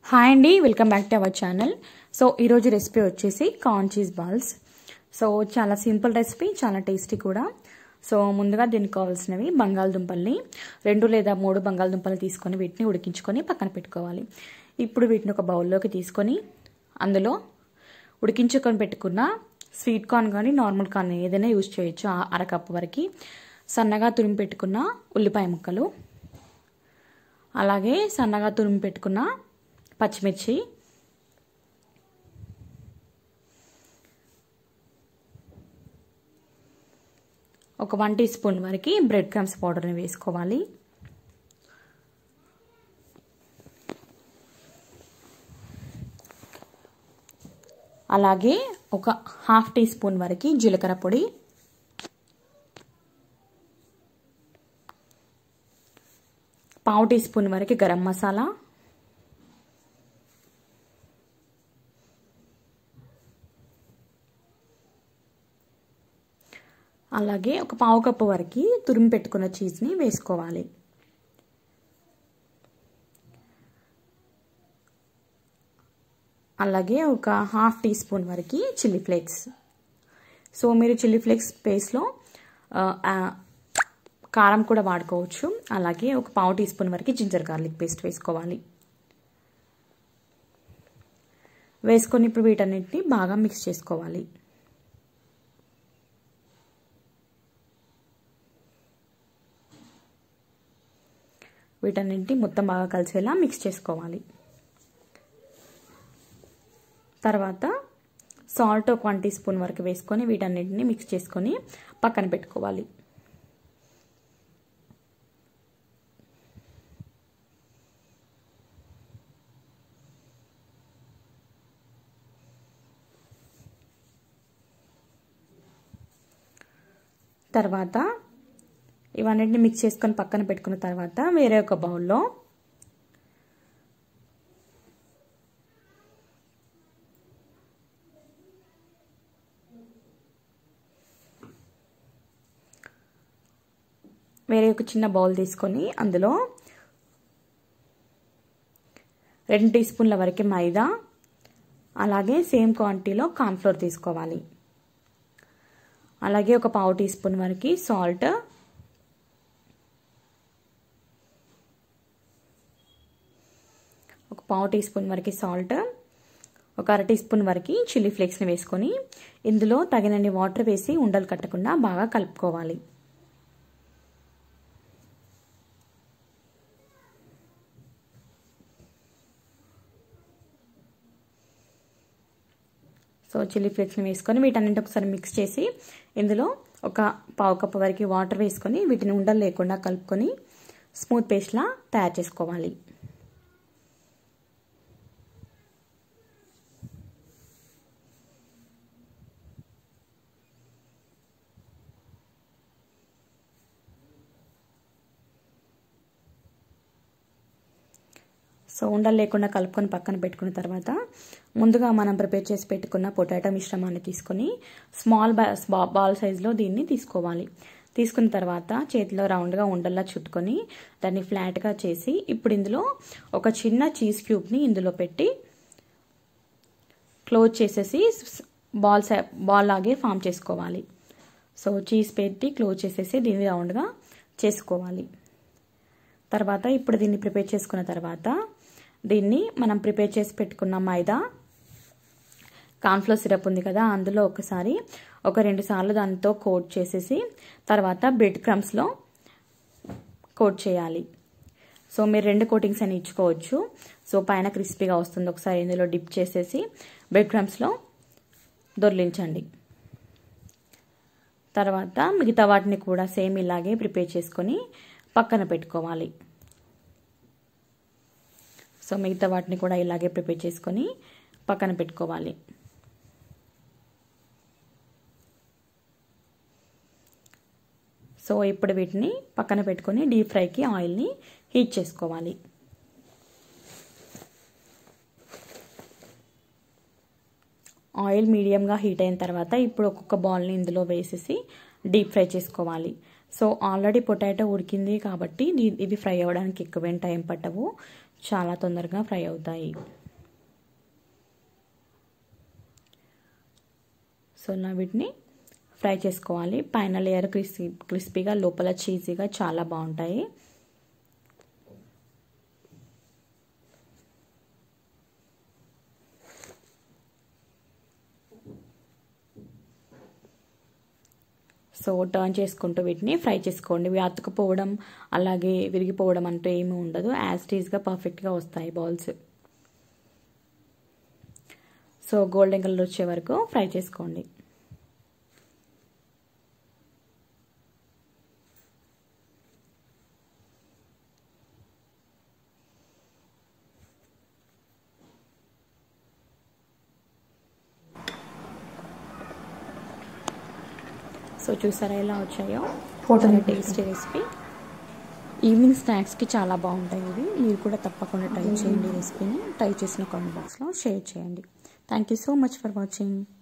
hi అండి welcome back to our channel so ఈరోజు recipe వచ్చేసి కార్న్ చీజ్ బాల్స్ సో చాలా సింపుల్ రెసిపీ చాలా టేస్టీ కూడా సో ముందుగా దీనికి కావాల్సినవి బంగాళదుంపల్ని రెండు లేదా మూడు బంగాళదుంపలు తీసుకొని వీటిని ఉడికించుకొని పక్కన పెట్టుకోవాలి ఇప్పుడు వీటిని ఒక బౌల్లోకి తీసుకొని అందులో ఉడికించుకొని పెట్టుకున్న స్వీట్ కార్న్ కానీ నార్మల్ కార్న్ ఏదైనా యూజ్ చేయొచ్చు అరకప్పు వరకు సన్నగా తురిమి పెట్టుకున్న ఉల్లిపాయ ముక్కలు అలాగే సన్నగా తురిమి పెట్టుకున్న పచ్చిమిర్చి ఒక వన్ టీ స్పూన్ వరకు బ్రెడ్ క్రమ్స్ పౌడర్ని వేసుకోవాలి అలాగే ఒక హాఫ్ టీ స్పూన్ వరకు జీలకర్ర పొడి పావు టీ స్పూన్ వరకు గరం మసాలా అలాగే ఒక పావు కప్పు వరకు తురిమి పెట్టుకున్న చీజ్ని వేసుకోవాలి అలాగే ఒక హాఫ్ టీ స్పూన్ వరకు చిల్లీ ఫ్లేక్స్ సో మీరు చిల్లీ ఫ్లేక్స్ పేస్ట్లో కారం కూడా వాడుకోవచ్చు అలాగే ఒక పావు టీ స్పూన్ వరకు జింజర్ గార్లిక్ పేస్ట్ వేసుకోవాలి వేసుకొని ఇప్పుడు వీటన్నిటిని బాగా మిక్స్ చేసుకోవాలి వీటన్నింటి మొత్తం బాగా కలిసేలా మిక్స్ చేసుకోవాలి తర్వాత సాల్ట్ ఒక వన్ టీ స్పూన్ వరకు వేసుకొని వీటన్నింటిని మిక్స్ చేసుకొని పక్కన పెట్టుకోవాలి తర్వాత ఇవన్నిటిని మిక్స్ చేసుకొని పక్కన పెట్టుకున్న తర్వాత వేరే ఒక బౌల్లో వేరే ఒక చిన్న బౌల్ తీసుకొని అందులో రెండు టీ స్పూన్ల వరకు మైదా అలాగే సేమ్ క్వాంటిటీలో కార్న్ఫ్లోర్ తీసుకోవాలి అలాగే ఒక పావు టీ స్పూన్ వరకు సాల్ట్ ఒక పావు టీ స్పూన్ వరకు సాల్ట్ ఒక అర టీ స్పూన్ వరకు చిల్లీ ఫ్లేక్స్ని వేసుకొని ఇందులో తగినన్ని వాటర్ వేసి ఉండలు కట్టకుండా బాగా కలుపుకోవాలి సో చిల్లీ ఫ్లేక్స్ని వేసుకొని వీటన్నింటి ఒకసారి మిక్స్ చేసి ఇందులో ఒక పావు కప్పు వరకు వాటర్ వేసుకొని వీటిని ఉండలు లేకుండా కలుపుకొని స్మూత్ పేస్ట్లా తయారు చేసుకోవాలి సో ఉండలు లేకుండా కలుపుకొని పక్కన పెట్టుకున్న తర్వాత ముందుగా మనం ప్రిపేర్ చేసి పెట్టుకున్న పొటాటో మిశ్రమాన్ని తీసుకొని స్మాల్ బాల్ సైజులో దీన్ని తీసుకోవాలి తీసుకున్న తర్వాత చేతిలో రౌండ్గా ఉండల్లా చుట్టుకొని దాన్ని ఫ్లాట్గా చేసి ఇప్పుడు ఇందులో ఒక చిన్న చీజ్ క్యూబ్ని ఇందులో పెట్టి క్లోజ్ చేసేసి బాల్ బాల్ లాగే ఫామ్ చేసుకోవాలి సో చీజ్ పెట్టి క్లోజ్ చేసేసి దీన్ని రౌండ్గా చేసుకోవాలి తర్వాత ఇప్పుడు దీన్ని ప్రిపేర్ చేసుకున్న తర్వాత దీన్ని మనం ప్రిపేర్ చేసి పెట్టుకున్న మైదా కార్న్ఫ్లోర్ సిరప్ ఉంది కదా అందులో ఒకసారి ఒక రెండు సార్లు దానితో కోట్ చేసేసి తర్వాత బ్రెడ్ క్రమ్స్లో కోట్ చేయాలి సో మీరు రెండు కోటింగ్స్ అని ఇచ్చుకోవచ్చు సో పైన క్రిస్పీగా వస్తుంది ఒకసారి ఇందులో డిప్ చేసేసి బ్రెడ్ క్రమ్స్లో దొర్లించండి తర్వాత మిగతా వాటిని కూడా సేమ్ ఇలాగే ప్రిపేర్ చేసుకొని పక్కన పెట్టుకోవాలి సో మిగతా వాటిని కూడా ఇలాగే ప్రిపేర్ చేసుకొని పక్కన పెట్టుకోవాలి సో ఇప్పుడు వీటిని పక్కన పెట్టుకొని డీప్ ఫ్రైకి ఆయిల్ని హీట్ చేసుకోవాలి ఆయిల్ మీడియంగా హీట్ అయిన తర్వాత ఇప్పుడు ఒక్కొక్క బాల్ని ఇందులో వేసేసి డీప్ ఫ్రై చేసుకోవాలి సో ఆల్రెడీ పొటాటో ఉడికింది కాబట్టి ఇవి ఫ్రై అవ్వడానికి ఎక్కువేం టైం పట్టవు చాలా తొందరగా ఫ్రై అవుతాయి సో నా వీటిని ఫ్రై చేసుకోవాలి పైన లేయర్ క్రిస్పీ క్రిస్పీగా లోపల చీజీగా చాలా బాగుంటాయి సో టర్న్ చేసుకుంటూ వీటిని ఫ్రై చేసుకోండి ఇవి అతుకుపోవడం అలాగే విరిగిపోవడం అంటూ ఏమీ ఉండదు యాజ్ టీజ్గా పర్ఫెక్ట్గా వస్తాయి బాల్స్ సో గోల్డెన్ కలర్ వచ్చే వరకు ఫ్రై చేసుకోండి సో చూసారా ఎలా వచ్చాయో చాలా టేస్టీ రెసిపీ ఈవినింగ్ స్నాక్స్కి చాలా బాగుంటాయి ఇవి మీరు కూడా తప్పకుండా ట్రై చేయండి రెసిపీని ట్రై చేసిన కామెంట్ బాక్స్లో షేర్ చేయండి thank you so much for watching